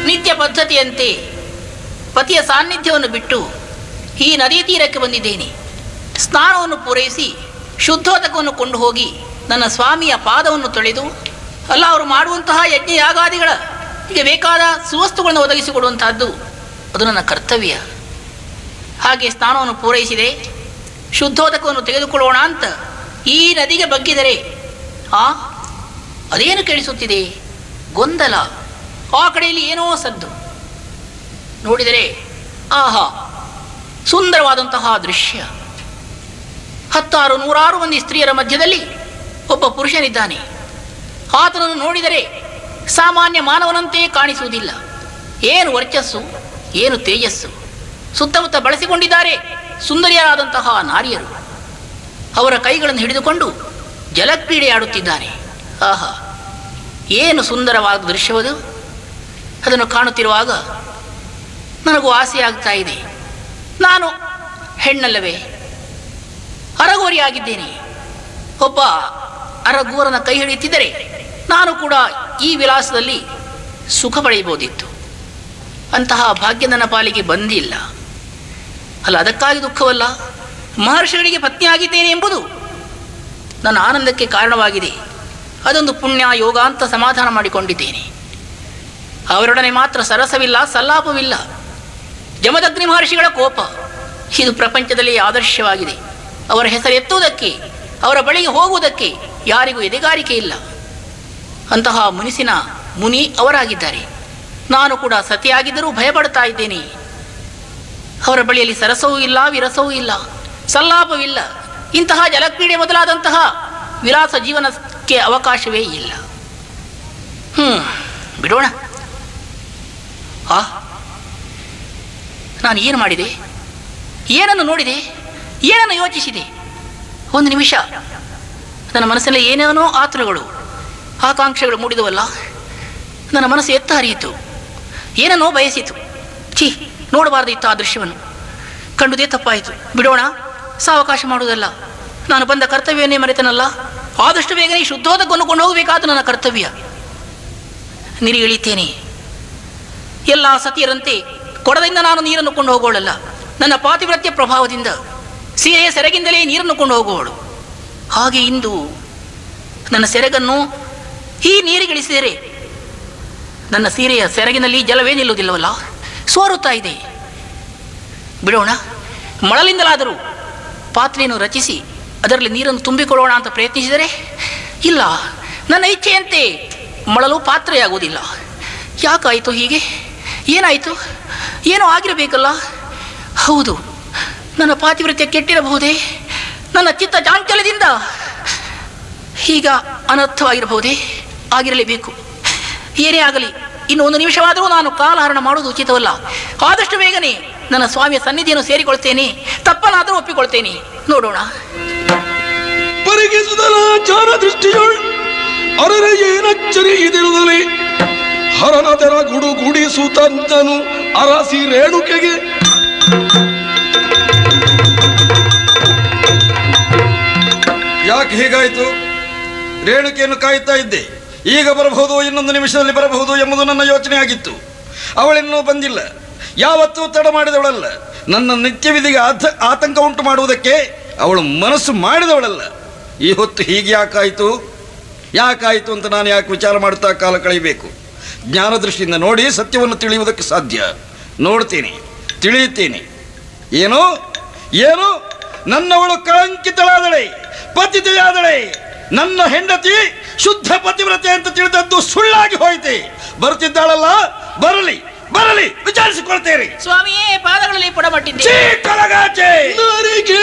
ನಿತ್ಯ ಪದ್ಧತಿಯಂತೆ ಪತಿಯ ಸಾನ್ನಿಧ್ಯವನ್ನು ಬಿಟ್ಟು ಈ ನದಿ ತೀರಕ್ಕೆ ಬಂದಿದ್ದೇನೆ ಸ್ನಾನವನ್ನು ಪೂರೈಸಿ ಶುದ್ಧೋದಕವನ್ನು ಕೊಂಡು ಹೋಗಿ ನನ್ನ ಸ್ವಾಮಿಯ ಪಾದವನ್ನು ತೊಳೆದು ಅಲ್ಲ ಅವರು ಮಾಡುವಂತಹ ಯಜ್ಞ ಯಾಗಾದಿಗಳ ಹೀಗೆ ಬೇಕಾದ ಸುವಸ್ತುಗಳನ್ನು ಒದಗಿಸಿಕೊಡುವಂತಹದ್ದು ಅದು ನನ್ನ ಕರ್ತವ್ಯ ಹಾಗೆ ಸ್ನಾನವನ್ನು ಪೂರೈಸಿದೆ ಶುದ್ಧೋದಕವನ್ನು ತೆಗೆದುಕೊಳ್ಳೋಣ ಅಂತ ಈ ನದಿಗೆ ಬಗ್ಗಿದರೆ ಆ ಅದೇನು ಕೇಳಿಸುತ್ತಿದೆ ಗೊಂದಲ ಆ ಕಡೆಯಲ್ಲಿ ಏನೋ ಸದ್ದು ನೋಡಿದರೆ ಆಹಾ ಸುಂದರವಾದಂತಹ ದೃಶ್ಯ ಹತ್ತಾರು ನೂರಾರು ಮಂದಿ ಸ್ತ್ರೀಯರ ಮಧ್ಯದಲ್ಲಿ ಒಬ್ಬ ಪುರುಷನಿದ್ದಾನೆ ಆತನನ್ನು ನೋಡಿದರೆ ಸಾಮಾನ್ಯ ಮಾನವನಂತೆ ಕಾಣಿಸುವುದಿಲ್ಲ ಏನು ವರ್ಚಸ್ಸು ಏನು ತೇಜಸ್ಸು ಸುತ್ತಮುತ್ತ ಬಳಸಿಕೊಂಡಿದ್ದಾರೆ ಸುಂದರಿಯರಾದಂತಹ ನಾರಿಯರು ಅವರ ಕೈಗಳನ್ನು ಹಿಡಿದುಕೊಂಡು ಜಲಕ್ರೀಡೆ ಆಡುತ್ತಿದ್ದಾನೆ ಆಹಾ ಏನು ಸುಂದರವಾದ ದೃಶ್ಯವದು ಅದನ್ನು ಕಾಣುತ್ತಿರುವಾಗ ನನಗೂ ಆಸೆಯಾಗ್ತಾ ಇದೆ ನಾನು ಹೆಣ್ಣಲ್ಲವೇ ಅರಗೋರಿಯಾಗಿದ್ದೇನೆ ಒಬ್ಬ ಅರಗೂರನ ಕೈ ಹಿಡಿಯುತ್ತಿದ್ದರೆ ನಾನು ಕೂಡ ಈ ವಿಲಾಸದಲ್ಲಿ ಸುಖ ಪಡೆಯಬಹುದಿತ್ತು ಅಂತಹ ಭಾಗ್ಯ ನನ್ನ ಪಾಲಿಗೆ ಬಂದಿಲ್ಲ ಅಲ್ಲ ಅದಕ್ಕಾಗಿ ದುಃಖವಲ್ಲ ಮಹರ್ಷಿಗಳಿಗೆ ಪತ್ನಿಯಾಗಿದ್ದೇನೆ ಎಂಬುದು ನನ್ನ ಆನಂದಕ್ಕೆ ಕಾರಣವಾಗಿದೆ ಅದೊಂದು ಪುಣ್ಯ ಯೋಗ ಅಂತ ಸಮಾಧಾನ ಮಾಡಿಕೊಂಡಿದ್ದೇನೆ ಅವರೊಡನೆ ಮಾತ್ರ ಸರಸವಿಲ್ಲ ಸಲ್ಲಾಪವಿಲ್ಲ ಜಮದಗ್ನಿ ಮಹರ್ಷಿಗಳ ಕೋಪ ಇದು ಪ್ರಪಂಚದಲ್ಲಿ ಆದರ್ಶವಾಗಿದೆ ಅವರ ಹೆಸರು ಎತ್ತುವುದಕ್ಕೆ ಅವರ ಬಳಿಗೆ ಹೋಗುವುದಕ್ಕೆ ಯಾರಿಗೂ ಎದೆಗಾರಿಕೆ ಇಲ್ಲ ಅಂತಹ ಮುನಿಸಿನ ಮುನಿ ಅವರಾಗಿದ್ದಾರೆ ನಾನು ಕೂಡ ಸತಿಯಾಗಿದ್ದರೂ ಭಯಪಡ್ತಾ ಇದ್ದೇನೆ ಅವರ ಬಳಿಯಲ್ಲಿ ಸರಸವೂ ಇಲ್ಲ ವಿರಸವೂ ಇಲ್ಲ ಸಲ್ಲಾಪವಿಲ್ಲ ಇಂತಹ ಜಲಕ್ರೀಡೆ ಮೊದಲಾದಂತಹ ವಿಲಾಸ ಜೀವನಕ್ಕೆ ಅವಕಾಶವೇ ಇಲ್ಲ ಹ್ಞೂ ಬಿಡೋಣ ಆ ನಾನು ಏನು ಮಾಡಿದೆ ಏನನ್ನು ನೋಡಿದೆ ಏನನ್ನು ಯೋಚಿಸಿದೆ ಒಂದು ನಿಮಿಷ ನನ್ನ ಮನಸ್ಸಲ್ಲಿ ಏನೇನೋ ಆತುರಗಳು ಆಕಾಂಕ್ಷೆಗಳು ಮೂಡಿದವಲ್ಲ ನನ್ನ ಮನಸ್ಸು ಎತ್ತ ಹರಿಯಿತು ಏನನ್ನೋ ಬಯಸಿತು ಛೀ ನೋಡಬಾರ್ದಿತ್ತು ಆ ದೃಶ್ಯವನ್ನು ಕಂಡುದೇ ತಪ್ಪಾಯಿತು ಬಿಡೋಣ ಸಾವಕಾಶ ಮಾಡುವುದಲ್ಲ ನಾನು ಬಂದ ಕರ್ತವ್ಯವನ್ನೇ ಮರೆತನಲ್ಲ ಆದಷ್ಟು ಬೇಗನೆ ಈ ಶುದ್ಧೋದಕವನ್ನು ಕೊಂಡು ಹೋಗಬೇಕಾದ ನನ್ನ ಕರ್ತವ್ಯ ನೀರು ಇಳಿತೇನೆ ಎಲ್ಲ ಸತಿಯರಂತೆ ಕೊಡದಿಂದ ನಾನು ನೀರನ್ನು ಕೊಂಡು ಹೋಗೋಳಲ್ಲ ನನ್ನ ಪಾತಿವ್ರತ್ಯ ಪ್ರಭಾವದಿಂದ ಸೀರೆಯ ಸೆರಗಿಂದಲೇ ನೀರನ್ನು ಕೊಂಡು ಹೋಗುವವಳು ಹಾಗೆ ಇಂದು ನನ್ನ ಸೆರಗನ್ನು ಈ ನೀರಿಗಿಳಿಸಿದರೆ ನನ್ನ ಸೀರೆಯ ಸೆರಗಿನಲ್ಲಿ ಜಲವೇ ನಿಲ್ಲುವುದಿಲ್ಲವಲ್ಲ ಸೋರುತ್ತಾ ಇದೆ ಬಿಡೋಣ ಮಳಲಿಂದಲಾದರೂ ಪಾತ್ರೆಯನ್ನು ರಚಿಸಿ ಅದರಲ್ಲಿ ನೀರನ್ನು ತುಂಬಿಕೊಳ್ಳೋಣ ಅಂತ ಪ್ರಯತ್ನಿಸಿದರೆ ಇಲ್ಲ ನನ್ನ ಇಚ್ಛೆಯಂತೆ ಮಳಲು ಪಾತ್ರೆಯಾಗುವುದಿಲ್ಲ ಯಾಕಾಯಿತು ಹೀಗೆ ಏನಾಯಿತು ಏನೋ ಆಗಿರಬೇಕಲ್ಲ ಹೌದು ನನ್ನ ಪಾತಿವ್ರತ್ಯ ಕೆಟ್ಟಿರಬಹುದೇ ನನ್ನ ಚಿತ್ತ ಚಾಂಚಲ್ಯದಿಂದ ಈಗ ಅನರ್ಥವಾಗಿರಬಹುದೇ ಆಗಿರಲೇಬೇಕು ಏನೇ ಆಗಲಿ ಇನ್ನು ಒಂದು ನಿಮಿಷವಾದರೂ ನಾನು ಕಾಲಹರಣ ಮಾಡುವುದು ಉಚಿತವಲ್ಲ ಆದಷ್ಟು ಬೇಗನೆ ನನ್ನ ಸ್ವಾಮಿಯ ಸನ್ನಿಧಿಯನ್ನು ಸೇರಿಕೊಳ್ತೇನೆ ತಪ್ಪನಾದರೂ ಒಪ್ಪಿಕೊಳ್ತೇನೆ ನೋಡೋಣ ಪರಿಗಿಸುದಲ ಚಾರ ದೃಷ್ಟಿಯೊಳ್ ಅರರ ಏನಚ್ಚರಿ ಇದಿರುದಲಿ ಹರನದರ ಗುಡು ಗುಡಿಸುತ್ತಂತನು ಅರಸಿ ರೇಣುಕೆಗೆ ಯಾಕೆ ಹೀಗಾಯಿತು ರೇಣುಕೆಯನ್ನು ಕಾಯುತ್ತಾ ಇದ್ದೆ ಈಗ ಬರಬಹುದು ಇನ್ನೊಂದು ನಿಮಿಷದಲ್ಲಿ ಬರಬಹುದು ಎಂಬುದು ನನ್ನ ಯೋಚನೆ ಆಗಿತ್ತು ಅವಳಿನ್ನೂ ಬಂದಿಲ್ಲ ಯಾವತ್ತೂ ತಡ ಮಾಡಿದವಳಲ್ಲ ನನ್ನ ನಿತ್ಯ ವಿಧಿಗೆ ಆತ ಆತಂಕ ಉಂಟು ಮಾಡುವುದಕ್ಕೆ ಅವಳು ಮನಸ್ಸು ಮಾಡಿದವಳಲ್ಲ ಈ ಹೊತ್ತು ಹೀಗೆ ಯಾಕಾಯಿತು ಯಾಕಾಯಿತು ಅಂತ ನಾನು ಯಾಕೆ ವಿಚಾರ ಮಾಡುತ್ತಾ ಕಾಲ ಕಳೆಯಬೇಕು ಜ್ಞಾನದೃಷ್ಟಿಯಿಂದ ನೋಡಿ ಸತ್ಯವನ್ನು ತಿಳಿಯುವುದಕ್ಕೆ ಸಾಧ್ಯ ನೋಡ್ತೀನಿ ತಿಳಿಯುತ್ತೇನೆ ಏನು ಏನು ನನ್ನವಳು ಕಳಂಕಿತಳಾದಳೆ ಪತಿತೆಯಾದಳೆ ನನ್ನ ಹೆಂಡತಿ ಶುದ್ಧ ಪತಿವ್ರತೆ ಅಂತ ತಿಳಿದದ್ದು ಸುಳ್ಳಾಗಿ ಹೋಯಿತೆ ಬರುತ್ತಿದ್ದಾಳಲ್ಲ ಬರಲಿ ಬರಲಿ ವಿಚಾರಿಸಿಕೊಳ್ತೇನೆ ಸ್ವಾಮಿಯೇ ಪಾದಗಳಲ್ಲಿ ಪುಡಮಟ್ಟಿದ್ದೆ ಚೀ ಕಲಗಾಚೆ ನಾರಿಗೆ